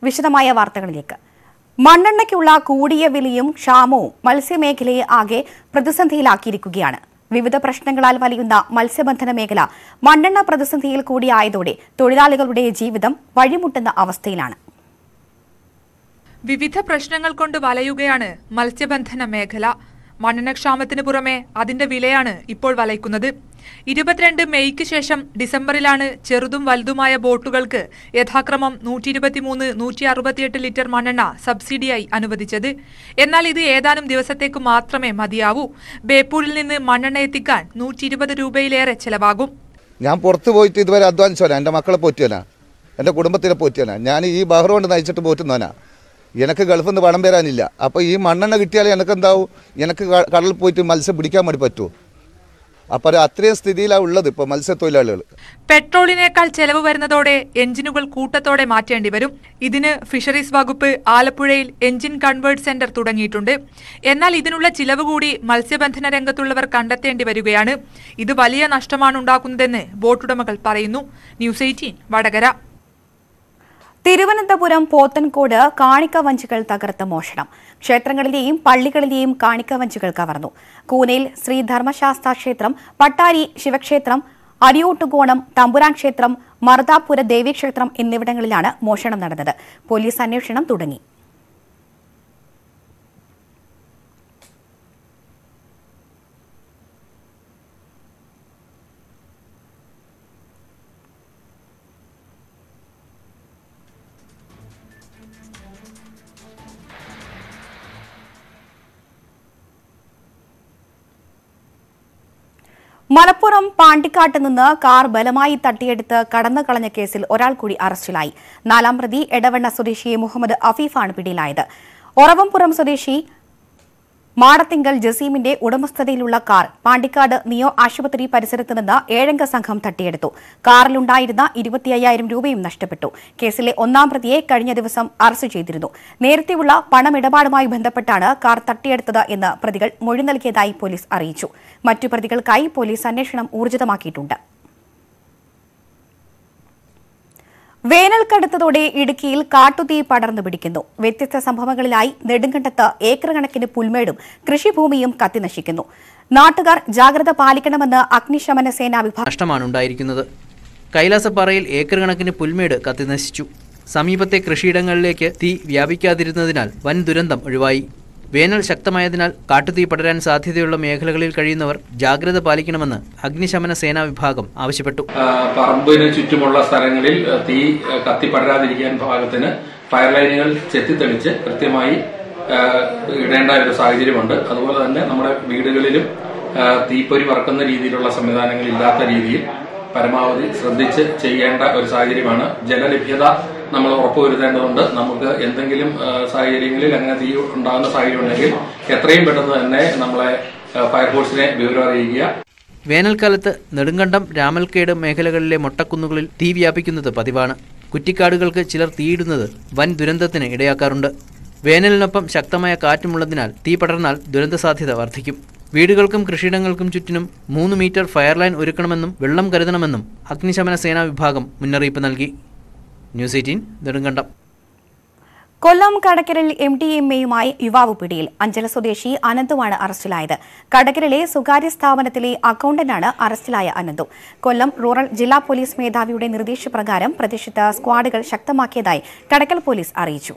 വിശദമായ വാർത്തകളിലേക്ക് മണ്ണെണ്ണയ്ക്കുള്ള കൂടിയ വിലയും ക്ഷാമവും മത്സ്യമേഖലയെ ആകെ പ്രതിസന്ധിയിലാക്കിയിരിക്കുകയാണ് വിവിധ പ്രശ്നങ്ങളാൽ വലയുന്ന മത്സ്യബന്ധന മേഖല മണ്ണെണ്ണ പ്രതിസന്ധിയിൽ കൂടിയായതോടെ തൊഴിലാളികളുടെ ജീവിതം വഴിമുട്ടുന്ന അവസ്ഥയിലാണ് വിവിധ പ്രശ്നങ്ങൾ കൊണ്ട് വലയുകയാണ് മത്സ്യബന്ധന മേഖല മണ്ണെണ്ണക്ഷാമത്തിന് പുറമെ അതിന്റെ വിലയാണ് ഇപ്പോൾ വലയ്ക്കുന്നത് ഇരുപത്തിരണ്ട് മെയ്ക്ക് ശേഷം ഡിസംബറിലാണ് ചെറുതും വലുതുമായ ബോട്ടുകൾക്ക് യഥാക്രമം നൂറ്റി ഇരുപത്തിമൂന്ന് നൂറ്റി അറുപത്തിയെട്ട് ലിറ്റർ മണ്ണെണ്ണ സബ്സിഡിയായി അനുവദിച്ചത് എന്നാൽ ഇത് ഏതാനും ദിവസത്തേക്ക് മാത്രമേ മതിയാവൂ ബേപ്പൂരിൽ നിന്ന് മണ്ണെണ്ണ എത്തിക്കാൻ നൂറ്റി ഇരുപത് രൂപയിലേറെ ചെലവാകും ഞാൻ പുറത്ത് പോയിട്ട് ഇതുവരെ അധ്വാനിച്ചവനാ എൻ്റെ മക്കളെ പോറ്റിയനാ എൻ്റെ കുടുംബത്തിനെ പോറ്റിയനാ ഞാൻ ഈ ബഹ്റ കൊണ്ട് നയിച്ചിട്ട് പോറ്റുന്നവനാ എനിക്ക് ഗൾഫിൽ നിന്ന് പണം വരാനില്ല അപ്പോൾ ഈ മണ്ണെണ്ണ കിട്ടിയാൽ എനിക്ക് എന്താവും എനിക്ക് ക- കടലിൽ പോയിട്ട് മത്സ്യം പിടിക്കാൻ വേണ്ടി പറ്റുമോ അപ്പോൾ അത്രയും സ്ഥിതിയിലാണ് ഉള്ളത് ഇപ്പോൾ മത്സ്യത്തൊഴിലാളികൾ പെട്രോളിനേക്കാൾ ചെലവ് വരുന്നതോടെ എഞ്ചിനുകൾ കൂട്ടത്തോടെ മാറ്റേണ്ടി വരും ഇതിന് ഫിഷറീസ് വകുപ്പ് ആലപ്പുഴയിൽ എഞ്ചിൻ കൺവേർട്ട് സെന്റർ തുടങ്ങിയിട്ടുണ്ട് എന്നാൽ ഇതിനുള്ള ചിലവ് കൂടി മത്സ്യബന്ധന രംഗത്തുള്ളവർ കണ്ടെത്തേണ്ടി വരികയാണ് ഇത് വലിയ നഷ്ടമാണ് ഉണ്ടാക്കുന്നതെന്ന് ബോട്ടുടമകൾ പറയുന്നു ന്യൂസ് എയ്റ്റീൻ വടകര തിരുവനന്തപുരം പോത്തൻകോട് കാണിക്ക വഞ്ചികൾ തകർത്ത മോഷണം ക്ഷേത്രങ്ങളിലെയും പള്ളികളിലെയും കാണിക്ക വഞ്ചികൾ കവർന്നു കൂനയിൽ ശ്രീ ധർമ്മശാസ്ത്ര ക്ഷേത്രം പട്ടാരി ശിവക്ഷേത്രം അരിയോട്ടുകോണം തമ്പുരാൻ ക്ഷേത്രം മറുതാപുര ദേവീക്ഷേത്രം എന്നിവിടങ്ങളിലാണ് മോഷണം നടന്നത് പോലീസ് അന്വേഷണം തുടങ്ങി മലപ്പുറം പാണ്ടിക്കാട്ട് നിന്ന് കാർ ബലമായി തട്ടിയെടുത്ത് കടന്നു കളഞ്ഞ കേസിൽ ഒരാൾ കൂടി അറസ്റ്റിലായി നാലാം പ്രതി എടവണ്ണ സ്വദേശി മുഹമ്മദ് അഫീഫാണ് പിടിയിലായത് ഒറവംപുറം സ്വദേശി മാടത്തിങ്കൽ ജസീമിന്റെ ഉടമസ്ഥതയിലുള്ള കാർ പാണ്ടിക്കാട് നിയോ ആശുപത്രി പരിസരത്ത് നിന്ന് ഏഴംഗ സംഘം തട്ടിയെടുത്തു കാറിലുണ്ടായിരുന്ന ഇരുപത്തിയ്യായിരം രൂപയും നഷ്ടപ്പെട്ടു കേസിലെ ഒന്നാം പ്രതിയെ കഴിഞ്ഞ ദിവസം അറസ്റ്റ് ചെയ്തിരുന്നു നേരത്തെയുള്ള പണമിടപാടുമായി ബന്ധപ്പെട്ടാണ് കാർ തട്ടിയെടുത്തത് എന്ന് പ്രതികൾ മൊഴി നൽകിയതായി പോലീസ് അറിയിച്ചു മറ്റു പ്രതികൾക്കായി പോലീസ് അന്വേഷണം ഊർജിതമാക്കിയിട്ടുണ്ട് വേനൽ കടുത്തതോടെ ഇടുക്കിയിൽ കാട്ടുതീ പടർന്നു പിടിക്കുന്നു വ്യത്യസ്ത സംഭവങ്ങളിലായി നെടുങ്കണ്ടത്ത് ഏക്കർ കണക്കിന് പുൽമേടും കൃഷിഭൂമിയും കത്തിനശിക്കുന്നു നാട്ടുകാർ ജാഗ്രത പാലിക്കണമെന്ന് അഗ്നിശമന സേനാ വിഭാഗം നഷ്ടമാണ് ഉണ്ടായിരിക്കുന്നത് കൈലാസപ്പാറയിൽ ഏക്കർ കണക്കിന് പുൽമേട് കത്തിനശിച്ചു സമീപത്തെ കൃഷിയിടങ്ങളിലേക്ക് തീ വ്യാപിക്കാതിരുന്നതിനാൽ വൻ ദുരന്തം ഒഴിവായി വേനൽ ശക്തമായതിനാൽ കാട്ടുതീ പടരാൻ സാധ്യതയുള്ള മേഖലകളിൽ കഴിയുന്നവർ ജാഗ്രത പാലിക്കണമെന്ന് അഗ്നിശമന സേനാ വിഭാഗം ആവശ്യപ്പെട്ടു ആ, പറമ്പിന് ചുറ്റുമുള്ള സ്ഥലങ്ങളിൽ ആ, തീ ആ, കത്തിപ്പടരാതിരിക്കാൻ പാകത്തിന് ഫയർ ലൈനുകൾ ചെത്തിത്തെളിച്ച് കൃത്യമായി ആ, ഇടേണ്ട ഒരു സാഹചര്യമുണ്ട് അതുപോലെ തന്നെ നമ്മുടെ വീടുകളിലും ആ, തീപ്പൊരി പറക്കുന്ന രീതിയിലുള്ള സംവിധാനങ്ങൾ ഇല്ലാത്ത രീതിയിൽ പരമാവധി ശ്രദ്ധിച്ച് ചെയ്യേണ്ട ഒരു സാഹചര്യമാണ് ജലലഭ്യത നമ്മൾ ഉറപ്പുവരുത്തേണ്ടതുണ്ട് നമുക്ക് എന്തെങ്കിലും ആ, സാഹചര്യങ്ങളിൽ അങ്ങനെ തീ ഉണ്ടാകുന്ന സാഹചര്യം ഉണ്ടെങ്കിൽ എത്രയും പെട്ടെന്ന് തന്നെ നമ്മളെ ആ, ഫയർഫോഴ്സിനെ വിവരം അറിയിക്കുക വേനൽക്കാലത്ത് നെടുങ്കണ്ടം രാമൽക്കേട് മേഖലകളിലെ മൊട്ടക്കുന്നുകളിൽ തീ വ്യാപിക്കുന്നത് പതിവാണ് കുറ്റിക്കാടുകൾക്ക് ചിലർ തീയിടുന്നത് വൻ ദുരന്തത്തിന് ഇടയാക്കാറുണ്ട് വേനലിനൊപ്പം ശക്തമായ കാറ്റുമുള്ളതിനാൽ തീ പടർന്നാൽ ദുരന്ത സാധ്യത വർദ്ധിക്കും വീടുകൾക്കും കൃഷിയിടങ്ങൾക്കും ചുറ്റിനും മൂന്ന് മീറ്റർ ഫയർ ലൈൻ ഒരുക്കണമെന്നും വെള്ളം കരുതണമെന്നും അഗ്നിശമന സേനാ വിഭാഗം മുന്നറിയിപ്പ് നൽകി ന്യൂസ് എയ്റ്റീൻ നെടുങ്കണ്ടം കൊല്ലം കടക്കരൽ എം ഡി എം എയുമായി യുവാവ് പിടിയിൽ അഞ്ചൽ സ്വദേശി അനന്തുവാണ് അറസ്റ്റിലായത് കടക്കരലെ സ്വകാര്യ സ്ഥാപനത്തിലെ അക്കൌണ്ടന്റാണ് അറസ്റ്റിലായ അനന്തു കൊല്ലം റൂറൽ ജില്ലാ പോലീസ് മേധാവിയുടെ നിർദ്ദേശപ്രകാരം പ്രദേശത്ത് സ്ക്വാഡുകൾ ശക്തമാക്കിയതായി കടക്കൽ പോലീസ് അറിയിച്ചു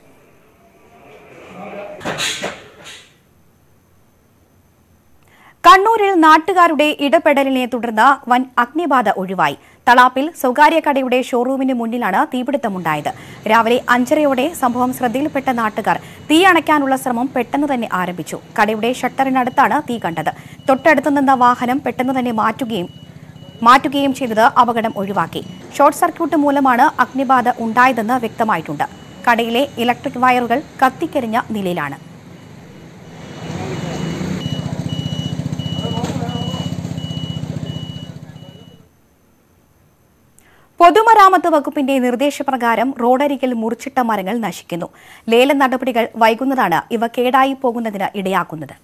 കണ്ണൂരിൽ നാട്ടുകാരുടെ ഇടപെടലിനെ തുടർന്ന് വൻ അഗ്നിബാധ ഒഴിവായി തളാപ്പിൽ സ്വകാര്യ കടയുടെ ഷോറൂമിന് മുന്നിലാണ് തീപിടുത്തമുണ്ടായത് രാവിലെ അഞ്ചരയോടെ സംഭവം ശ്രദ്ധയിൽപ്പെട്ട നാട്ടുകാർ തീ അണയ്ക്കാനുള്ള ശ്രമം പെട്ടെന്ന് തന്നെ ആരംഭിച്ചു കടയുടെ ഷട്ടറിനടുത്താണ് തീ കണ്ടത് തൊട്ടടുത്തു നിന്ന വാഹനം പെട്ടെന്ന് തന്നെ മാറ്റുകയും മാറ്റുകയും ചെയ്തത് അപകടം ഒഴിവാക്കി ഷോർട്ട് സർക്യൂട്ട് മൂലമാണ് അഗ്നിബാധ ഉണ്ടായതെന്ന് വ്യക്തമായിട്ടുണ്ട് കടയിലെ ഇലക്ട്രിക് വയറുകൾ കത്തിക്കരിഞ്ഞ നിലയിലാണ് പൊതുമരാമത്ത് വകുപ്പിന്റെ നിർദ്ദേശപ്രകാരം റോഡരികിൽ മുറിച്ചിട്ട മരങ്ങൾ നശിക്കുന്നു ലേല നടപടികൾ വൈകുന്നതാണ് ഇവ കേടായി പോകുന്നതിന് ഇടയാക്കുന്നത്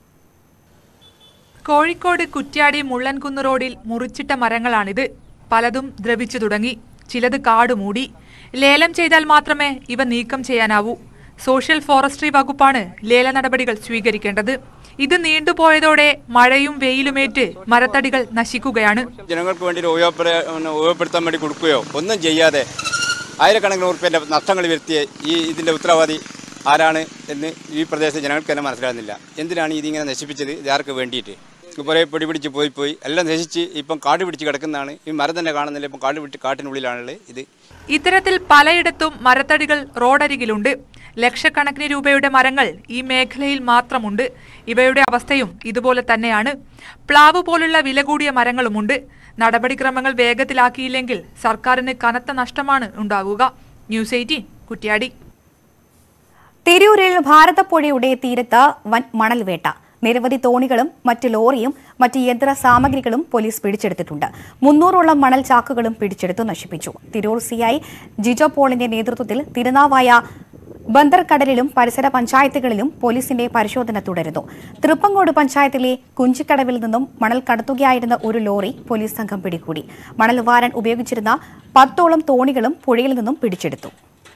കോഴിക്കോട് കുറ്റ്യാടി മുള്ളൻകുന്ന് റോഡിൽ മുറിച്ചിട്ട മരങ്ങളാണിത് പലതും ദ്രവിച്ചു തുടങ്ങി ചിലത് കാട് മൂടി ലേലം ചെയ്താൽ മാത്രമേ ഇവ നീക്കം ചെയ്യാനാവൂ സോഷ്യൽ ഫോറസ്ട്രി വകുപ്പാണ് ലേല നടപടികൾ സ്വീകരിക്കേണ്ടത് ഇത് നീണ്ടുപോയതോടെ മഴയും വെയിലുമേറ്റ് മരത്തടികൾ നശിക്കുകയാണ് ജനങ്ങൾക്ക് വേണ്ടി ഒരു ഉപയോഗപ്പെട- പിന്നെ ഉപയോഗപ്പെടുത്താൻ വേണ്ടി കൊടുക്കുകയോ ഒന്നും ചെയ്യാതെ ആയിരക്കണക്കിന് ഉറുപ്പ്യൻ്റെ നഷ്ടങ്ങൾ വരുത്തിയ ഈ ഇതിൻ്റെ ഉത്തരവാദി ആരാണ് എന്ന് ഈ പ്രദേശത്തെ ജനങ്ങൾക്ക് തന്നെ മനസ്സിലാകുന്നില്ല എന്തിനാണ് ഇതിങ്ങനെ നശിപ്പിച്ചത് ഇത് ആർക്ക് വേണ്ടിയിട്ട് കുറേ പൊടി പിടിച്ച് പോയി പോയി എല്ലാം നശിച്ച് ഇപ്പം കാട് പിടിച്ച് കിടക്കുന്നതാണ് ഈ മരം തന്നെ കാണുന്നില്ല ഇപ്പം കാട് പിടിച്ച് കാട്ടിനുള്ളിലാണുള്ളത് ഇത് ഇത്തരത്തിൽ പലയിടത്തും മരത്തടികൾ റോഡരികിലുണ്ട് ലക്ഷക്കണക്കിന് രൂപയുടെ മരങ്ങൾ ഈ മേഖലയിൽ മാത്രമുണ്ട് ഇവയുടെ അവസ്ഥയും ഇതുപോലെ തന്നെയാണ് പ്ലാവ് പോലുള്ള വില കൂടിയ മരങ്ങളുമുണ്ട് നടപടിക്രമങ്ങൾ വേഗത്തിലാക്കിയില്ലെങ്കിൽ സർക്കാരിന് കനത്ത നഷ്ടമാണ് ഉണ്ടാവുക ന്യൂസ് എയ്റ്റീൻ കുറ്റ്യാടി തിരൂരിൽ ഭാരതപ്പുഴയുടെ തീരത്ത് വൻ മണൽ വേട്ട നിരവധി തോണികളും മറ്റ് ലോറിയും മറ്റ് യന്ത്ര സാമഗ്രികളും പോലീസ് പിടിച്ചെടുത്തിട്ടുണ്ട് മുന്നൂറോളം മണൽ ചാക്കുകളും പിടിച്ചെടുത്തു നശിപ്പിച്ചു തിരൂർ സിഐ ജിജോ പോളിന്റെ നേതൃത്വത്തിൽ തിരുനാവായ ബന്ദർകടലിലും പരിസര പഞ്ചായത്തുകളിലും പോലീസിന്റെ പരിശോധന തുടരുന്നു തൃപ്പങ്കോട് പഞ്ചായത്തിലെ കുഞ്ചിക്കടവിൽ നിന്നും മണൽ കടത്തുകയായിരുന്ന ഒരു ലോറി പോലീസ് സംഘം പിടികൂടി മണൽ വാരാൻ ഉപയോഗിച്ചിരുന്ന പത്തോളം തോണികളും പുഴയിൽ നിന്നും പിടിച്ചെടുത്തു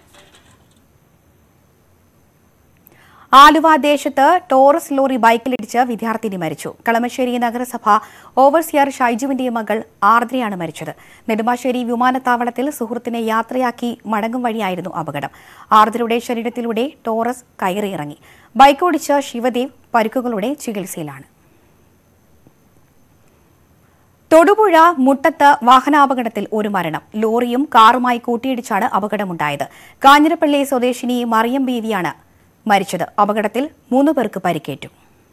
ആലുവ ദേശത്ത് ടോറസ് ലോറി ബൈക്കിലിടിച്ച് വിദ്യാർത്ഥിനി മരിച്ചു കളമശ്ശേരി നഗരസഭ ഓവർസിയർ ഷൈജുവിന്റെ മകൾ ആർദ്രയാണ് മരിച്ചത് നെടുമ്പാശ്ശേരി വിമാനത്താവളത്തിൽ സുഹൃത്തിനെ യാത്രയാക്കി മടങ്ങും വഴിയായിരുന്നു അപകടം ആർദ്രയുടെ ശരീരത്തിലൂടെ ടോറസ് കയറിയിറങ്ങി ബൈക്കോടിച്ച ശിവദേവ് പരിക്കുകളുടെ ചികിത്സയിലാണ് തൊടുപുഴ മുട്ടത്ത് വാഹനാപകടത്തിൽ ഒരു മരണം ലോറിയും കാറുമായി കൂട്ടിയിടിച്ചാണ് അപകടമുണ്ടായത് കാഞ്ഞിരപ്പള്ളി സ്വദേശിനി മറിയം ബീവിയാണ് മരിച്ചത് അപകടത്തിൽ മൂന്ന് പേർക്ക് പരിക്കേറ്റു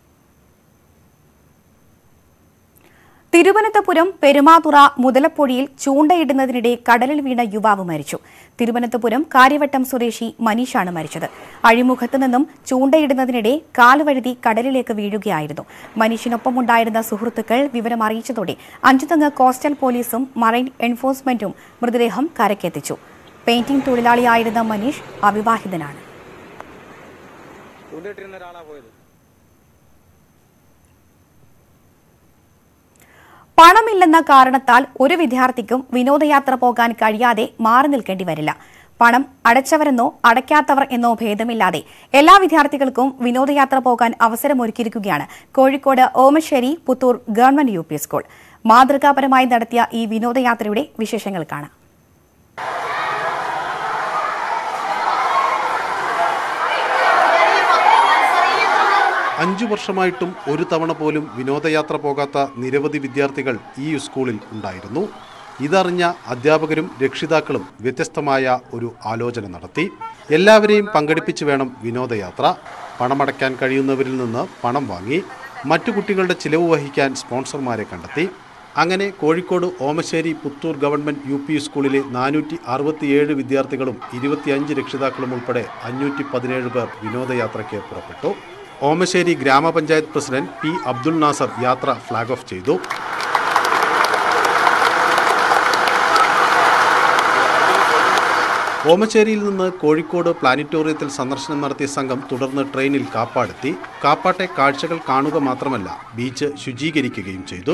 തിരുവനന്തപുരം പെരുമാതുറ മുതലപ്പൊഴിയിൽ ചൂണ്ടയിടുന്നതിനിടെ കടലിൽ വീണ യുവാവ് മരിച്ചു തിരുവനന്തപുരം കാര്യവട്ടം സ്വദേശി മനീഷാണ് മരിച്ചത് അഴിമുഖത്ത് നിന്നും ചൂണ്ടയിടുന്നതിനിടെ കാലുവഴുതി കടലിലേക്ക് വീഴുകയായിരുന്നു മനീഷിനൊപ്പമുണ്ടായിരുന്ന സുഹൃത്തുക്കൾ വിവരം അറിയിച്ചതോടെ അഞ്ചുതങ്ങ് കോസ്റ്റൽ പോലീസും മറൈൻ എൻഫോഴ്സ്മെന്റും മൃതദേഹം കരക്കെത്തിച്ചു പെയിന്റിംഗ് തൊഴിലാളിയായിരുന്ന മനീഷ് അവിവാഹിതനാണ് പണമില്ലെന്ന കാരണത്താൽ ഒരു വിദ്യാർത്ഥിക്കും വിനോദയാത്ര പോകാൻ കഴിയാതെ മാറി നിൽക്കേണ്ടി വരില്ല പണം അടച്ചവരെന്നോ അടയ്ക്കാത്തവർ എന്നോ ഭേദമില്ലാതെ എല്ലാ വിദ്യാർത്ഥികൾക്കും വിനോദയാത്ര പോകാൻ അവസരമൊരുക്കിയിരിക്കുകയാണ് Kozhikode Omassery Puthur government U school മാതൃകാപരമായി നടത്തിയ ഈ വിനോദയാത്രയുടെ വിശേഷങ്ങൾ കാണാം അഞ്ചു വർഷമായിട്ടും ഒരു തവണ പോലും വിനോദയാത്ര പോകാത്ത നിരവധി വിദ്യാർത്ഥികൾ ഈ സ്കൂളിൽ ഉണ്ടായിരുന്നു ഇതറിഞ്ഞ അധ്യാപകരും രക്ഷിതാക്കളും വ്യത്യസ്തമായ ഒരു ആലോചന നടത്തി എല്ലാവരെയും പങ്കെടുപ്പിച്ച് വേണം വിനോദയാത്ര പണമടയ്ക്കാൻ കഴിയുന്നവരിൽ നിന്ന് പണം വാങ്ങി മറ്റു കുട്ടികളുടെ ചിലവ് വഹിക്കാൻ സ്പോൺസർമാരെ കണ്ടെത്തി അങ്ങനെ Kozhikode Omassery Puthur government U P സ്കൂളിലെ നാനൂറ്റി അറുപത്തിയേഴ് വിദ്യാർത്ഥികളും ഇരുപത്തിയഞ്ച് രക്ഷിതാക്കളും ഉൾപ്പെടെ അഞ്ഞൂറ്റി പതിനേഴ് പേർ വിനോദയാത്രയ്ക്ക് പുറപ്പെട്ടു ഓമശ്ശേരി ഗ്രാമപഞ്ചായത്ത് പ്രസിഡന്റ് പി അബ്ദുൽ നാസർ യാത്ര ഫ്ളാഗ് ഓഫ് ചെയ്തു ഓമശ്ശേരിയിൽ നിന്ന് കോഴിക്കോട് പ്ലാനറ്റോറിയത്തിൽ സന്ദർശനം നടത്തിയ സംഘം തുടർന്ന് ട്രെയിനിൽ കാപ്പാടെത്തി കാപ്പാട്ടെ കാഴ്ചകൾ കാണുക മാത്രമല്ല ബീച്ച് ശുചീകരിക്കുകയും ചെയ്തു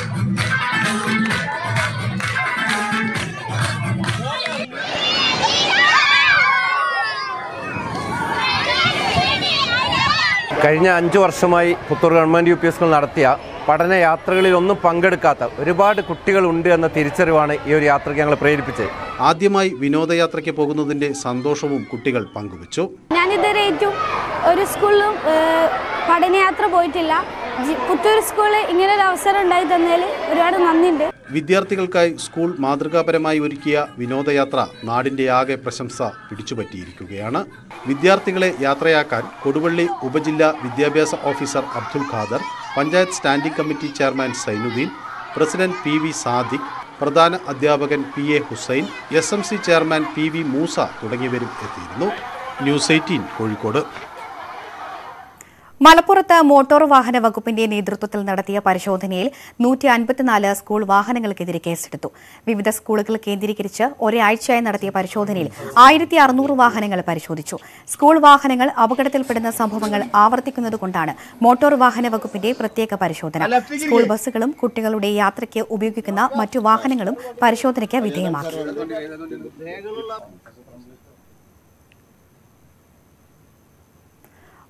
കഴിഞ്ഞ അഞ്ച് വർഷമായി Puthur government U P school നടത്തിയ പഠനയാത്രകളിൽ ഒന്നും പങ്കെടുക്കാത്ത ഒരുപാട് കുട്ടികളുണ്ട് എന്ന തിരിച്ചറിവാണ് ഈ ഒരു യാത്രയ്ക്ക് ഞങ്ങൾ പ്രേരിപ്പിച്ചത് ആദ്യമായി വിനോദയാത്രയ്ക്ക് പോകുന്നതിന്റെ സന്തോഷവും കുട്ടികൾ പങ്കുവച്ചു ഞാനിതുവരെ ഏറ്റവും ഒരു സ്കൂളിലും ഏഹ്, പഠനയാത്ര പോയിട്ടില്ല ജി- പുത്തൂർ സ്കൂളിൽ ഇങ്ങനെ ഒരു അവസരം ഉണ്ടായി തന്നതിൽ ഒരുപാട് നന്ദിയുണ്ട് വിദ്യാർത്ഥികൾക്കായി സ്കൂൾ മാതൃകാപരമായി ഒരുക്കിയ വിനോദയാത്ര നാടിന്റെ ആകെ പ്രശംസ പിടിച്ചുപറ്റിയിരിക്കുകയാണ് വിദ്യാർത്ഥികളെ യാത്രയാക്കാൻ കൊടുവള്ളി ഉപജില്ലാ വിദ്യാഭ്യാസ officer Abdul Khader panchayat standing committee chairman Zainuddin president P V Sadiq പ്രധാന അധ്യാപകൻ P A Hussain S M C chairman P V Moosa തുടങ്ങിയവരും എത്തിയിരുന്നു ന്യൂസ് എയ്റ്റീൻ കോഴിക്കോട് മലപ്പുറത്ത് മോട്ടോർ വാഹന വകുപ്പിന്റെ നേതൃത്വത്തിൽ നടത്തിയ പരിശോധനയിൽ നൂറ്റി അൻപത്തിനാല് സ്കൂൾ വാഹനങ്ങൾക്കെതിരെ കേസെടുത്തു വിവിധ സ്കൂളുകൾ കേന്ദ്രീകരിച്ച് ഒരാഴ്ചയായി നടത്തിയ പരിശോധനയിൽ ആയിരത്തി അറുന്നൂറ് വാഹനങ്ങൾ പരിശോധിച്ചു സ്കൂൾ വാഹനങ്ങൾ അപകടത്തിൽപ്പെടുന്ന സംഭവങ്ങൾ ആവർത്തിക്കുന്നതുകൊണ്ടാണ് മോട്ടോർ വാഹന വകുപ്പിന്റെ പ്രത്യേക പരിശോധന സ്കൂൾ ബസ്സുകളും കുട്ടികളുടെ യാത്രയ്ക്ക് ഉപയോഗിക്കുന്ന മറ്റു വാഹനങ്ങളും പരിശോധനയ്ക്ക് വിധേയമാക്കി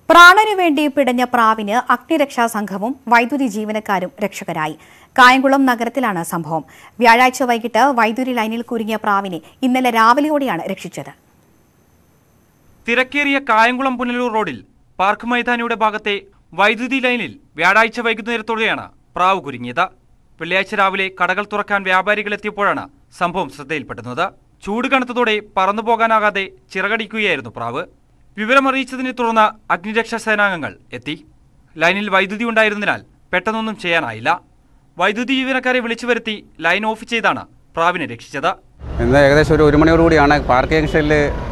പ്രാണനു വേണ്ടി പിടഞ്ഞ പ്രാവിന് അഗ്നിരക്ഷാ സംഘവും വൈദ്യുതി ജീവനക്കാരും രക്ഷകരായി കായംകുളം നഗരത്തിലാണ് സംഭവം വ്യാഴാഴ്ച വൈകിട്ട് വൈദ്യുതി ലൈനിൽ കുരുങ്ങിയ പ്രാവിനെ ഇന്നലെ രാവിലെയോടെയാണ് രക്ഷിച്ചത് തിരക്കേറിയ കായംകുളം പുനലൂർ റോഡിൽ പാർക്ക് മൈതാനിയുടെ ഭാഗത്തെ വൈദ്യുതി ലൈനിൽ വ്യാഴാഴ്ച വൈകുന്നേരത്തോടെയാണ് പ്രാവ് കുരുങ്ങിയത് വെള്ളിയാഴ്ച രാവിലെ കടകൾ തുറക്കാൻ വ്യാപാരികൾ എത്തിയപ്പോഴാണ് സംഭവം ശ്രദ്ധയിൽപ്പെടുന്നത് ചൂട് കനത്തതോടെ പറന്നു പോകാനാകാതെ ചിറകടിക്കുകയായിരുന്നു പ്രാവ് വിവരമറിയിച്ചതിനെ തുടർന്ന് അഗ്നിരക്ഷാ സേനാംഗങ്ങൾ എത്തി ലൈനിൽ വൈദ്യുതി ഉണ്ടായിരുന്നതിനാൽ പെട്ടെന്നൊന്നും ചെയ്യാനായില്ല വൈദ്യുതി ജീവനക്കാരെ വിളിച്ചു വരുത്തി ലൈൻ ഓഫ് ചെയ്താണ് പ്രാവിനെ രക്ഷിച്ചത് ഇന്ന് ഏകദേശം ഒരു ഒരു മണിയോടുകൂടിയാണ് പാർക്ക് ജംഗ്ഷനിൽ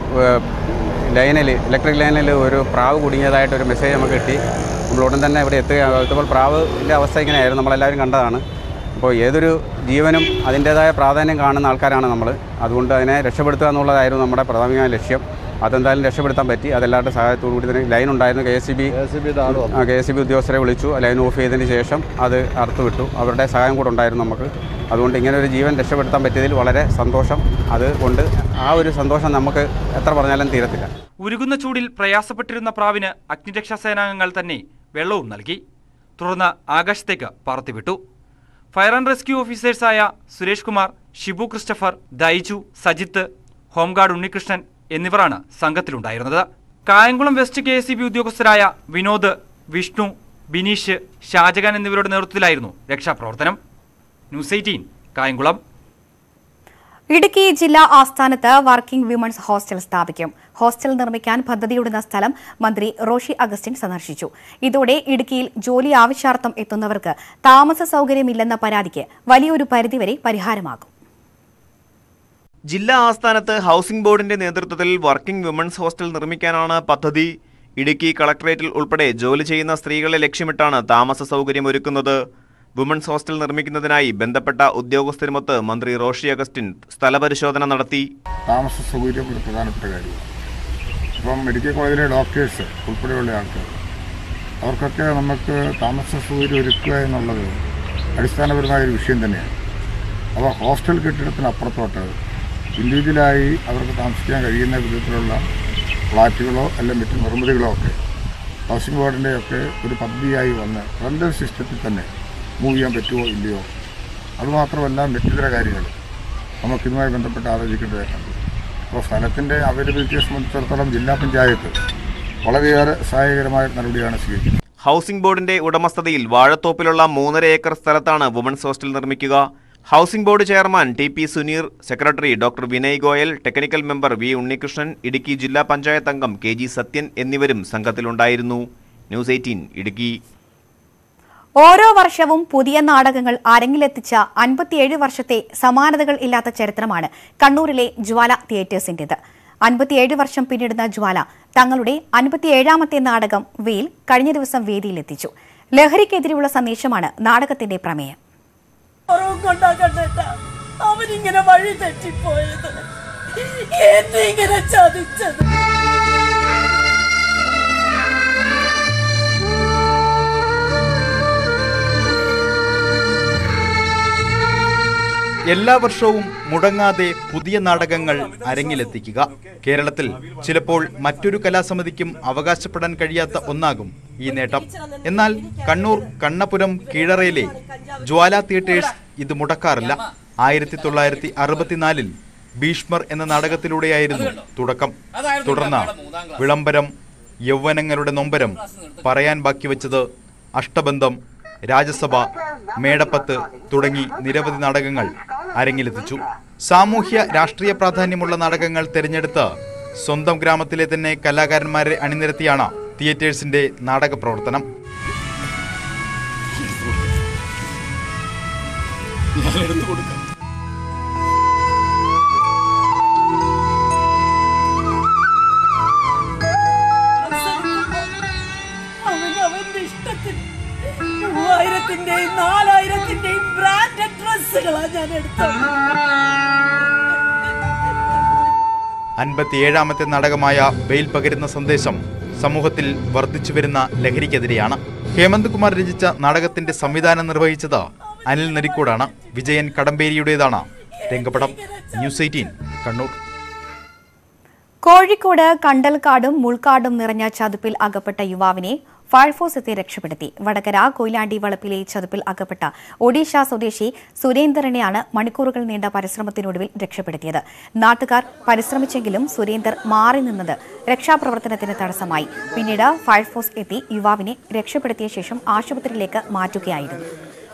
ലൈനിൽ ഇലക്ട്രിക് ലൈനിൽ ഒരു പ്രാവ് കുടുങ്ങിയതായിട്ട് ഒരു മെസ്സേജ് നമുക്ക് കിട്ടി നമ്മൾ ഉടൻ തന്നെ ഇവിടെ എത്തുകയാണ് എത്തുമ്പോൾ പ്രാവിൻ്റെ അവസ്ഥ ഇങ്ങനെയായിരുന്നു നമ്മളെല്ലാവരും കണ്ടതാണ് അപ്പോൾ ഏതൊരു ജീവനും അതിൻ്റേതായ പ്രാധാന്യം കാണുന്ന ആൾക്കാരാണ് നമ്മൾ അതുകൊണ്ട് അതിനെ രക്ഷപ്പെടുത്തുക എന്നുള്ളതായിരുന്നു നമ്മുടെ പ്രാഥമികമായ ലക്ഷ്യം അതെന്തായാലും രക്ഷപ്പെടുത്താൻ പറ്റി അതെല്ലാവരുടെ സഹായത്തോടു കൂടി തന്നെ ലൈൻ ഉണ്ടായിരുന്നു K S C B K S C B ഉദ്യോഗസ്ഥരെ വിളിച്ചു ലൈൻ ഓഫ് ചെയ്തതിന് ശേഷം അത് അറുത്ത് വിട്ടു അവരുടെ സഹായം കൂടെ ഉണ്ടായിരുന്നു നമുക്ക് അതുകൊണ്ട് ഇങ്ങനെ ഒരു ജീവൻ രക്ഷപ്പെടുത്താൻ പറ്റിയതിൽ വളരെ സന്തോഷം അതുകൊണ്ട് ആ ഒരു സന്തോഷം നമുക്ക് എത്ര പറഞ്ഞാലും തീരത്തില്ല ഉരുകുന്ന ചൂടിൽ പ്രയാസപ്പെട്ടിരുന്ന പ്രാവിന് അഗ്നിരക്ഷാ സേനാംഗങ്ങൾ തന്നെ വെള്ളവും നൽകി തുടർന്ന് ആകാശത്തേക്ക് പറത്തിവിട്ടു ഫയർ ആൻഡ് റെസ്ക്യൂ ഓഫീസേഴ്സായ സുരേഷ് കുമാർ ഷിബു ക്രിസ്റ്റഫർ ദൈജു സജിത്ത് ഹോംഗാർഡ് ഉണ്ണികൃഷ്ണൻ എന്നിവരാണ് സംഘത്തിലുണ്ടായിരുന്നത് കായംകുളം വെസ്റ്റ് കെ എസ് ഉദ്യോഗസ്ഥരായ വിനോദ് വിഷ്ണു ബിനീഷ് ഷാജഹാൻ എന്നിവരുടെ നേതൃത്വത്തിലായിരുന്നു രക്ഷാപ്രവർത്തനം ന്യൂസ് എയ്റ്റീൻ കായംകുളം ഇടുക്കി ജില്ലാ ആസ്ഥാനത്ത് വർക്കിംഗ് വിമൻസ് ഹോസ്റ്റൽ സ്ഥാപിക്കും ഹോസ്റ്റൽ നിർമ്മിക്കാൻ പദ്ധതിയിടുന്ന സ്ഥലം മന്ത്രി റോഷി അഗസ്റ്റിൻ സന്ദർശിച്ചു ഇതോടെ ഇടുക്കിയിൽ ജോലി ആവശ്യാർത്ഥം എത്തുന്നവർക്ക് താമസ സൗകര്യമില്ലെന്ന പരാതിക്ക് വലിയൊരു പരിധിവരെ പരിഹാരമാകും ജില്ലാ ആസ്ഥാനത്ത് ഹൗസിംഗ് ബോർഡിന്റെ നേതൃത്വത്തിൽ വർക്കിംഗ് വിമൻസ് ഹോസ്റ്റൽ നിർമ്മിക്കാനാണ് പദ്ധതി ഇടുക്കി കളക്ടറേറ്റിൽ ഉൾപ്പെടെ ജോലി ചെയ്യുന്ന സ്ത്രീകളെ ലക്ഷ്യമിട്ടാണ് താമസ സൗകര്യം ഒരുക്കുന്നത് വിമൻസ് ഹോസ്റ്റൽ നിർമ്മിക്കുന്നതിനായി ബന്ധപ്പെട്ട ഉദ്യോഗസ്ഥരുമൊത്ത് മന്ത്രി റോഷി അഗസ്റ്റിൻ സ്ഥലപരിശോധന നടത്തി താമസ സൗകര്യം ഒരു പ്രധാനപ്പെട്ട കാര്യമാണ് ഇപ്പം മെഡിക്കൽ കോളേജിലെ ഡോക്ടേഴ്സ് ഉൾപ്പെടെയുള്ള ആൾക്കാർ അവർക്കൊക്കെ നമുക്ക് താമസ സൗകര്യം ഒരുക്കുക എന്നുള്ളത് അടിസ്ഥാനപരമായ ഒരു വിഷയം തന്നെയാണ് അപ്പോൾ ഹോസ്റ്റൽ കെട്ടിടത്തിനപ്പുറത്തോട്ട് ഇൻഡിവിജ്വലായി അവർക്ക് താമസിക്കാൻ കഴിയുന്ന വിധത്തിലുള്ള ഫ്ലാറ്റുകളോ അല്ലെങ്കിൽ മറ്റു നിർമ്മിതികളോ ഒക്കെ ഹൗസിംഗ് ബോർഡിൻ്റെ ഒക്കെ ഒരു പദ്ധതിയായി വന്ന് റെൻ്റൽ സിസ്റ്റത്തിൽ തന്നെ മൂവ് ചെയ്യാൻ പറ്റുമോ ഇല്ലയോ അതുമാത്രമല്ല മറ്റിതര കാര്യങ്ങൾ നമുക്കിതുമായി ബന്ധപ്പെട്ട് ആലോചിക്കേണ്ടതായിട്ടുണ്ട് അപ്പോൾ സ്ഥലത്തിൻ്റെ അവൈലബിലിറ്റിയെ സംബന്ധിച്ചിടത്തോളം ജില്ലാ പഞ്ചായത്ത് വളരെയേറെ സഹായകരമായ നടപടിയാണ് സ്വീകരിക്കുന്നത് ഹൗസിംഗ് ബോർഡിന്റെ ഉടമസ്ഥതയിൽ വാഴത്തോപ്പിലുള്ള മൂന്നര ഏക്കർ സ്ഥലത്താണ് വുമൻസ് ഹോസ്റ്റൽ നിർമ്മിക്കുക housing board chairman T P Suneer secretary doctor Vinay Goyal technical member V Unnikrishnan Idukki ജില്ലാ പഞ്ചായത്ത് അംഗം കെ ജി സത്യൻ എന്നിവരും സംഘത്തിലുണ്ടായിരുന്നു ന്യൂസ് എയ്റ്റീൻ ഇടുക്കി ഓരോ വർഷവും പുതിയ നാടകങ്ങൾ അരങ്ങിലെത്തിച്ച അൻപത്തിയേഴ് വർഷത്തെ സമാനതകൾ ഇല്ലാത്ത ചരിത്രമാണ് കണ്ണൂരിലെ ജ്വാല തിയേറ്റേഴ്സിന്റേത് അൻപത്തിയേഴ് വർഷം പിന്നിടുന്ന ജ്വാല തങ്ങളുടെ അൻപത്തിയേഴാമത്തെ നാടകം വെയിൽ കഴിഞ്ഞ ദിവസം വേദിയിലെത്തിച്ചു ലഹരിക്കെതിരെയുള്ള സന്ദേശമാണ് നാടകത്തിന്റെ പ്രമേയം കുറവും കൊണ്ടാ കണ്ടേട്ട അവനിങ്ങനെ വഴി തെറ്റിപ്പോയത് എന്നിങ്ങനെ ചതിച്ചത് എല്ലാ വർഷവും മുടങ്ങാതെ പുതിയ നാടകങ്ങൾ അരങ്ങിലെത്തിക്കുക കേരളത്തിൽ ചിലപ്പോൾ മറ്റൊരു കലാസമിതിക്കും അവകാശപ്പെടാൻ കഴിയാത്ത ഒന്നാകും ഈ നേട്ടം എന്നാൽ കണ്ണൂർ കണ്ണപുരം കീഴറയിലെ ജ്വാല തിയേറ്റേഴ്സ് ഇത് മുടക്കാറില്ല ആയിരത്തി തൊള്ളായിരത്തി അറുപത്തിനാലിൽ ഭീഷ്മർ എന്ന നാടകത്തിലൂടെയായിരുന്നു തുടക്കം തുടർന്ന് വിളംബരം യൗവനങ്ങളുടെ നൊമ്പരം പറയാൻ ബാക്കി വച്ചത് അഷ്ടബന്ധം രാജസഭ മേടപ്പത്ത് തുടങ്ങി നിരവധി നാടകങ്ങൾ അരങ്ങിലെത്തിച്ചു സാമൂഹ്യ രാഷ്ട്രീയ പ്രാധാന്യമുള്ള നാടകങ്ങൾ തിരഞ്ഞെടുത്ത് സ്വന്തം ഗ്രാമത്തിലെ തന്നെ കലാകാരന്മാരെ അണിനിരത്തിയാണ് തിയേറ്റേഴ്സിന്റെ നാടക പ്രവർത്തനം അവൻ അവന്റെ ഇഷ്ടത്തിന് മൂവായിരത്തിന്റെയും നാലായിരത്തിന്റെയും ബ്രാൻഡഡ് ഡ്രസ്സുകളാ ഞാൻ എടുത്തത് അൻപത്തിയേഴാമത്തെ നാടകമായ വെയിൽ പകരുന്ന സന്ദേശം സമൂഹത്തിൽ വർദ്ധിച്ചു വരുന്ന ലഹരിക്കെതിരെയാണ് ഹേമന്ത് കുമാർ രചിച്ച നാടകത്തിന്റെ സംവിധാനം നിർവഹിച്ചത് അനിൽ നരിക്കോടാണ് വിജയൻ കടമ്പേരിയുടേതാണ് രംഗപടം ന്യൂസ് എയ്റ്റീൻ കണ്ണൂർ കോഴിക്കോട് കണ്ടൽക്കാടും മുൾക്കാടും നിറഞ്ഞ ചതുപ്പിൽ അകപ്പെട്ട യുവാവിനെ ഫയർഫോഴ്സ് എത്തി രക്ഷപ്പെടുത്തി വടകര കൊയിലാണ്ടി വളപ്പിലെ ചതുപ്പിൽ അകപ്പെട്ട ഒഡീഷ സ്വദേശി സുരേന്ദ്രനെയാണ് മണിക്കൂറുകൾ നീണ്ട പരിശ്രമത്തിനൊടുവിൽ രക്ഷപ്പെടുത്തിയത് നാട്ടുകാർ പരിശ്രമിച്ചെങ്കിലും സുരേന്ദർ മാറി നിന്നത് രക്ഷാപ്രവർത്തനത്തിന് തടസ്സമായി പിന്നീട് ഫയർഫോഴ്സ് എത്തി യുവാവിനെ രക്ഷപ്പെടുത്തിയ ശേഷം ആശുപത്രിയിലേക്ക് മാറ്റുകയായിരുന്നു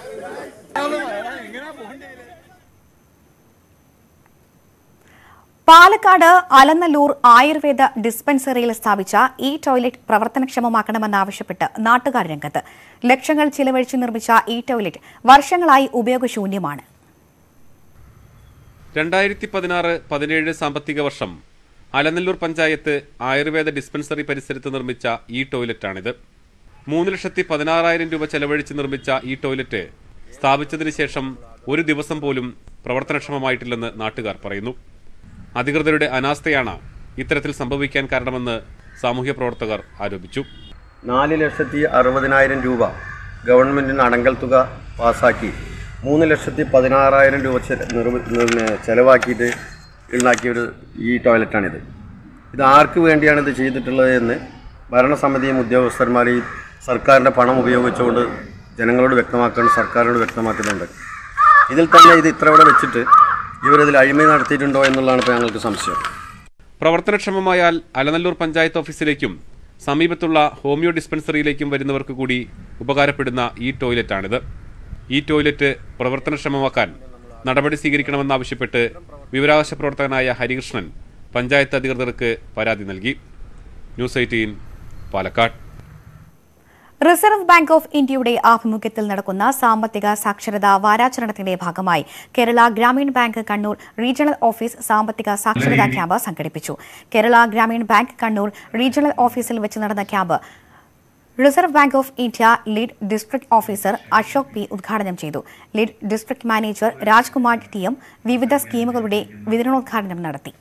പാലക്കാട് അലനല്ലൂർ ആയുർവേദ ഡിസ്പെൻസറിയിൽ സ്ഥാപിച്ച ഈ ടോയ്ലറ്റ് പ്രവർത്തനക്ഷമമാക്കണമെന്നാവശ്യപ്പെട്ട് നാട്ടുകാർ രംഗത്ത് ലക്ഷങ്ങൾ ചിലവഴിച്ച് നിർമ്മിച്ച ഈ ടോയ്ലറ്റ് വർഷങ്ങളായി ഉപയോഗശൂന്യമാണ് രണ്ടായിരത്തി പതിനാറ് പതിനേഴ് സാമ്പത്തിക വർഷം അലനല്ലൂർ പഞ്ചായത്ത് ആയുർവേദ ഡിസ്പെൻസറി പരിസരത്ത് നിർമ്മിച്ച ഈ ടോയ്ലറ്റാണിത് മൂന്ന് ലക്ഷത്തി പതിനാറായിരം രൂപ ചെലവഴിച്ച് നിർമ്മിച്ച ഈ ടോയ്ലറ്റ് സ്ഥാപിച്ചതിന് ശേഷം ഒരു ദിവസം പോലും പ്രവർത്തനക്ഷമമായിട്ടില്ലെന്ന് നാട്ടുകാർ പറയുന്നു അധികൃതരുടെ അനാസ്ഥയാണ് ഇത്തരത്തിൽ സംഭവിക്കാൻ കാരണമെന്ന് സാമൂഹ്യ പ്രവർത്തകർ ആരോപിച്ചു നാല് ലക്ഷത്തി അറുപതിനായിരം രൂപ ഗവൺമെൻറ്റിന് അടങ്കൽ തുക പാസ്സാക്കി മൂന്ന് ലക്ഷത്തി പതിനാറായിരം രൂപ ചെ- നിർമ്മി- നിർമ്മി- ചെലവാക്കിയിട്ട് ഉണ്ടാക്കിയൊരു ഈ ടോയ്ലറ്റാണിത് ഇത് ആർക്ക് വേണ്ടിയാണ് ഇത് ചെയ്തിട്ടുള്ളത് എന്ന് ഭരണസമിതിയും ഉദ്യോഗസ്ഥന്മാരെയും സർക്കാരിൻ്റെ പണം ഉപയോഗിച്ചുകൊണ്ട് ജനങ്ങളോട് വ്യക്തമാക്കാൻ സർക്കാരിനോട് വ്യക്തമാക്കുന്നുണ്ട് ഇതിൽ തന്നെ ഇത് ഇത്ര ഇവിടെ വെച്ചിട്ട് ഇവരിതിൽ അഴിമതി നടത്തിയിട്ടുണ്ടോ എന്നുള്ളതാണ് ഇപ്പോൾ ഞങ്ങൾക്ക് സംശയം പ്രവർത്തനക്ഷമമായാൽ അലനല്ലൂർ പഞ്ചായത്ത് ഓഫീസിലേക്കും സമീപത്തുള്ള ഹോമിയോ ഡിസ്പെൻസറിയിലേക്കും വരുന്നവർക്ക് കൂടി ഉപകാരപ്പെടുന്ന ഈ ടോയ്ലറ്റാണിത് ഈ ടോയ്ലറ്റ് പ്രവർത്തനക്ഷമമാക്കാൻ നടപടി സ്വീകരിക്കണമെന്നാവശ്യപ്പെട്ട് വിവരാവകാശ പ്രവർത്തകനായ ഹരികൃഷ്ണൻ പഞ്ചായത്ത് അധികൃതർക്ക് പരാതി നൽകി news eighteen Palakkad reserve bank of ഇന്ത്യയുടെ ആഭിമുഖ്യത്തിൽ നടക്കുന്ന സാമ്പത്തിക സാക്ഷരതാ വാരാചരണത്തിന്റെ ഭാഗമായി Kerala Gramin bank Kannur regional office സാമ്പത്തിക സാക്ഷരതാ ക്യാമ്പ് സംഘടിപ്പിച്ചു കേരള ഗ്രാമീൺ ബാങ്ക് കണ്ണൂർ റീജിയണൽ ഓഫീസിൽ വെച്ച് നടന്ന camp reserve bank of India lead district officer Ashok P ഉദ്ഘാടനം ചെയ്തു lead district manager Rajkumar T M വിവിധ സ്കീമുകളുടെ വിതരണോദ്ഘാടനം നടത്തി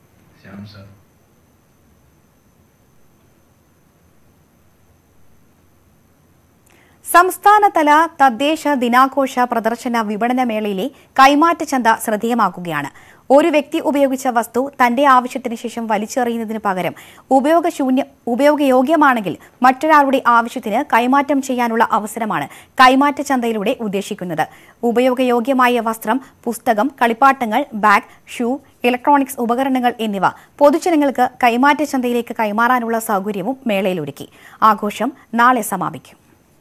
സംസ്ഥാനതല തദ്ദേശ ദിനാഘോഷ പ്രദർശന വിപണന മേളയിലെ കൈമാറ്റ ചന്ത ശ്രദ്ധേയമാക്കുകയാണ് ഒരു വ്യക്തി ഉപയോഗിച്ച വസ്തു തന്റെ ആവശ്യത്തിന് ശേഷം വലിച്ചെറിയുന്നതിന് പകരം ഉപയോഗശൂന്യ ഉപയോഗയോഗ്യമാണെങ്കിൽ മറ്റൊരാളുടെ ആവശ്യത്തിന് കൈമാറ്റം ചെയ്യാനുള്ള അവസരമാണ് കൈമാറ്റ ചന്തയിലൂടെ ഉദ്ദേശിക്കുന്നത് ഉപയോഗയോഗ്യമായ വസ്ത്രം പുസ്തകം കളിപ്പാട്ടങ്ങൾ ബാഗ് ഷൂ ഇലക്ട്രോണിക്സ് ഉപകരണങ്ങൾ എന്നിവ പൊതുജനങ്ങൾക്ക് കൈമാറ്റ ചന്തയിലേക്ക് കൈമാറാനുള്ള സൗകര്യവും മേളയിലൊരുക്കി ആഘോഷം നാളെ സമാപിക്കും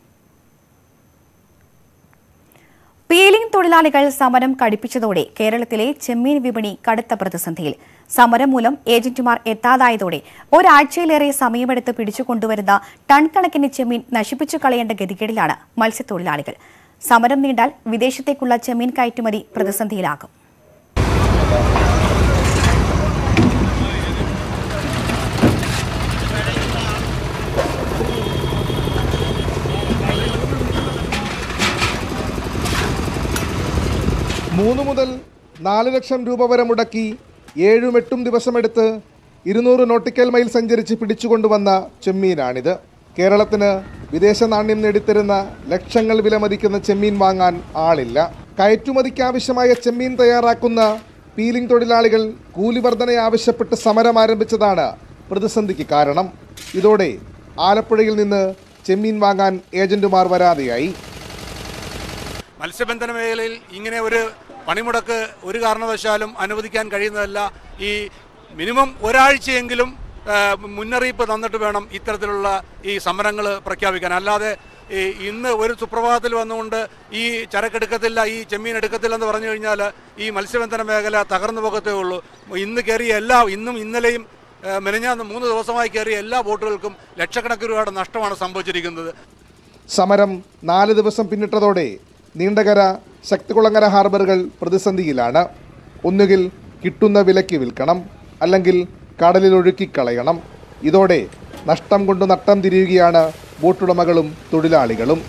പീലിംഗ് തൊഴിലാളികൾ സമരം കടുപ്പിച്ചതോടെ കേരളത്തിലെ ചെമ്മീൻ വിപണി കടുത്ത പ്രതിസന്ധിയിൽ സമരം മൂലം ഏജന്റുമാർ എത്താതായതോടെ ഒരാഴ്ചയിലേറെ സമയമെടുത്ത് പിടിച്ചുകൊണ്ടുവരുന്ന ടൺ കണക്കിന് ചെമ്മീൻ നശിപ്പിച്ചു കളയേണ്ട ഗതികേടിലാണ് മത്സ്യത്തൊഴിലാളികൾ സമരം നീണ്ടാൽ വിദേശത്തേക്കുള്ള ചെമ്മീൻ കയറ്റുമതി പ്രതിസന്ധിയിലാകും മൂന്ന് മുതൽ നാല് ലക്ഷം രൂപ വരെ മുടക്കി ഏഴും എട്ടും ദിവസമെടുത്ത് ഇരുന്നൂറ് നോട്ടിക്കൽ മൈൽ സഞ്ചരിച്ച് പിടിച്ചുകൊണ്ടുവന്ന ചെമ്മീനാണിത് കേരളത്തിന് വിദേശ നാണ്യം നേടിത്തരുന്ന ലക്ഷങ്ങൾ വിലമതിക്കുന്ന ചെമ്മീൻ വാങ്ങാൻ ആളില്ല കയറ്റുമതിക്ക് ആവശ്യമായ ചെമ്മീൻ തയ്യാറാക്കുന്ന പീലിംഗ് തൊഴിലാളികൾ കൂലി വർധന ആവശ്യപ്പെട്ട് സമരം ആരംഭിച്ചതാണ് പ്രതിസന്ധിക്ക് കാരണം ഇതോടെ ആലപ്പുഴയിൽ നിന്ന് ചെമ്മീൻ വാങ്ങാൻ ഏജന്റുമാർ വരാതെയായി മത്സ്യബന്ധന മേഖലയിൽ ഇങ്ങനെ ഒരു പണിമുടക്ക് ഒരു കാരണവശാലും അനുവദിക്കാൻ കഴിയുന്നതല്ല ഈ മിനിമം ഒരാഴ്ചയെങ്കിലും ആ, മുന്നറിയിപ്പ് തന്നിട്ട് വേണം ഇത്തരത്തിലുള്ള ഈ സമരങ്ങൾ പ്രഖ്യാപിക്കാൻ അല്ലാതെ ഈ ഇന്ന് ഒരു സുപ്രഭാതത്തിൽ വന്നുകൊണ്ട് ഈ ചരക്കെടുക്കത്തില്ല ഈ ചെമ്മീൻ എടുക്കത്തില്ല എന്ന് പറഞ്ഞു കഴിഞ്ഞാൽ ഈ മത്സ്യബന്ധന മേഖല തകർന്നു പോകത്തേ ഉള്ളൂ ഇന്ന് കയറിയ എല്ലാ ഇന്നും ഇന്നലെയും ആ, മെനഞ്ഞാന്ന് മൂന്ന് ദിവസമായി കയറിയ എല്ലാ ബോട്ടുകൾക്കും ലക്ഷക്കണക്കിന് രൂപയുടെ നഷ്ടമാണ് സംഭവിച്ചിരിക്കുന്നത് സമരം നാല് ദിവസം പിന്നിട്ടതോടെ നീണ്ടകര ശക്തികുളങ്ങര ഹാർബറുകൾ പ്രതിസന്ധിയിലാണ് ഒന്നുകിൽ കിട്ടുന്ന വിലയ്ക്ക് വിൽക്കണം അല്ലെങ്കിൽ കടലിൽ ഒഴുക്കിക്കളയണം ഇതോടെ നഷ്ടം കൊണ്ട് നട്ടം തിരിയുകയാണ് ബോട്ടുടമകളും തൊഴിലാളികളും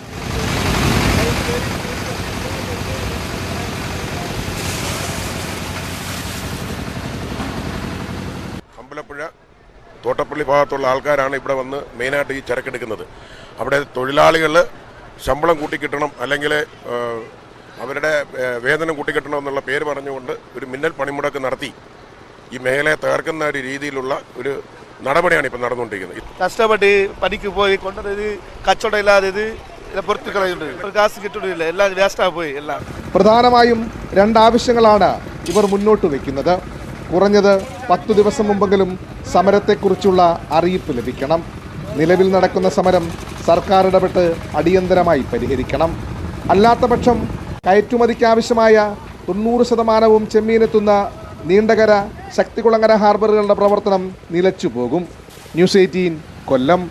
അമ്പലപ്പുഴ തോട്ടപ്പള്ളി ഭാഗത്തുള്ള ആൾക്കാരാണ് ഇവിടെ വന്ന് മെയിനായിട്ട് ഈ ചരക്കെടുക്കുന്നത് അവിടെ തൊഴിലാളികൾ ശമ്പളം കൂട്ടിക്കിട്ടണം അല്ലെങ്കിൽ അവരുടെ ഏഹ്, വേതനം കൂട്ടിക്കിട്ടണം എന്നുള്ള പേര് പറഞ്ഞുകൊണ്ട് ഒരു മിന്നൽ പണിമുടക്ക് നടത്തി ഈ മേഖലയെ തകർക്കുന്ന ഒരു രീതിയിലുള്ള ഒരു നടപടിയാണ് ഇപ്പം നടന്നുകൊണ്ടിരിക്കുന്നത് കഷ്ടപ്പെട്ട് പണിക്ക് പോയി കൊണ്ടുവന്നത് കച്ചവടം ഇല്ലാതെ പുറത്ത് കളയുണ്ട് ഒരു കാശ് കിട്ടുന്നില്ല എല്ലാം വേസ്റ്റായി പോയി എല്ലാം പ്രധാനമായും രണ്ടാവശ്യങ്ങളാണ് ഇവർ മുന്നോട്ട് വയ്ക്കുന്നത് കുറഞ്ഞത് പത്തു ദിവസം മുമ്പെങ്കിലും സമരത്തെക്കുറിച്ചുള്ള അറിയിപ്പ് ലഭിക്കണം നിലവിൽ നടക്കുന്ന സമരം സർക്കാർ ഇടപെട്ട് അടിയന്തരമായി പരിഹരിക്കണം അല്ലാത്ത പക്ഷം കയറ്റുമതിക്കാവശ്യമായ തൊണ്ണൂറ് ശതമാനവും ചെമ്മീനെത്തുന്ന നീണ്ടകര ശക്തികുളങ്ങര ഹാർബറുകളുടെ പ്രവർത്തനം നിലച്ചു പോകും ന്യൂസ് എയ്റ്റീൻ കൊല്ലം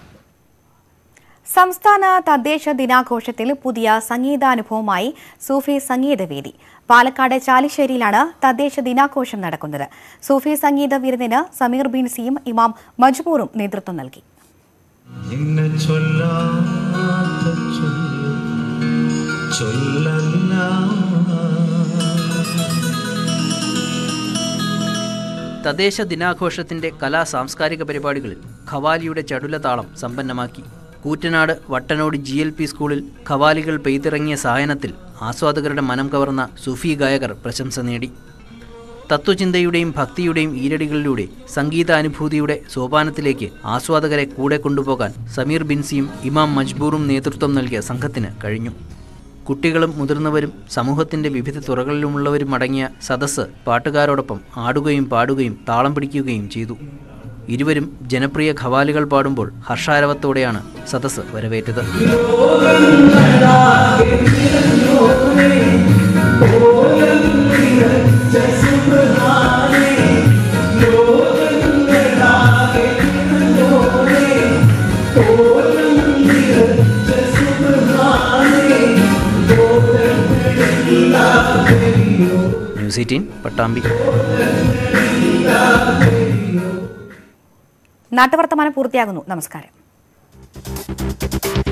സംസ്ഥാന തദ്ദേശ ദിനാഘോഷത്തിൽ പുതിയ സംഗീതാനുഭവമായി സൂഫി സംഗീതവേദി പാലക്കാട് ചാലിശ്ശേരിയിലാണ് തദ്ദേശ ദിനാഘോഷം നടക്കുന്നത് സൂഫി സംഗീത വിരുന്നിന് സമീർ ബിൻസിയും ഇമാം മജ്ബൂറും നേതൃത്വം നൽകി നിന്നെ ചൊല്ലാത്ത ചൊല്ല് ചൊല്ലല്ല തദ്ദേശ ദിനാഘോഷത്തിന്റെ കലാ സാംസ്കാരിക പരിപാടികളിൽ ഖവാലിയുടെ ചടുല താളം സമ്പന്നമാക്കി Koottanad Vattenad G L P സ്കൂളിൽ ഖവാലികൾ പെയ്തിറങ്ങിയ സായനത്തിൽ ആസ്വാദകരുടെ മനം കവർന്ന സുഫി ഗായകർ പ്രശംസ നേടി തത്വചിന്തയുടെയും ഭക്തിയുടെയും ഈരടികളിലൂടെ സംഗീതാനുഭൂതിയുടെ സോപാനത്തിലേക്ക് ആസ്വാദകരെ കൂടെ കൊണ്ടുപോകാൻ സമീർ ബിൻസിയും ഇമാം മജ്ബൂറും നേതൃത്വം നൽകിയ സംഘത്തിന് കഴിഞ്ഞു കുട്ടികളും മുതിർന്നവരും സമൂഹത്തിന്റെ വിവിധ തുറകളിലുമുള്ളവരും അടങ്ങിയ സദസ്സ് പാട്ടുകാരോടൊപ്പം ആടുകയും പാടുകയും താളം പിടിക്കുകയും ചെയ്തു ഇരുവരും ജനപ്രിയ ഖവാലികൾ പാടുമ്പോൾ ഹർഷാരവത്തോടെയാണ് സദസ്സ് വരവേറ്റത് ന്യൂസ് എയ്റ്റീൻ പട്ടാമ്പി നാട്ടുവർത്തമാനം പൂർത്തിയാകുന്നു നമസ്കാരം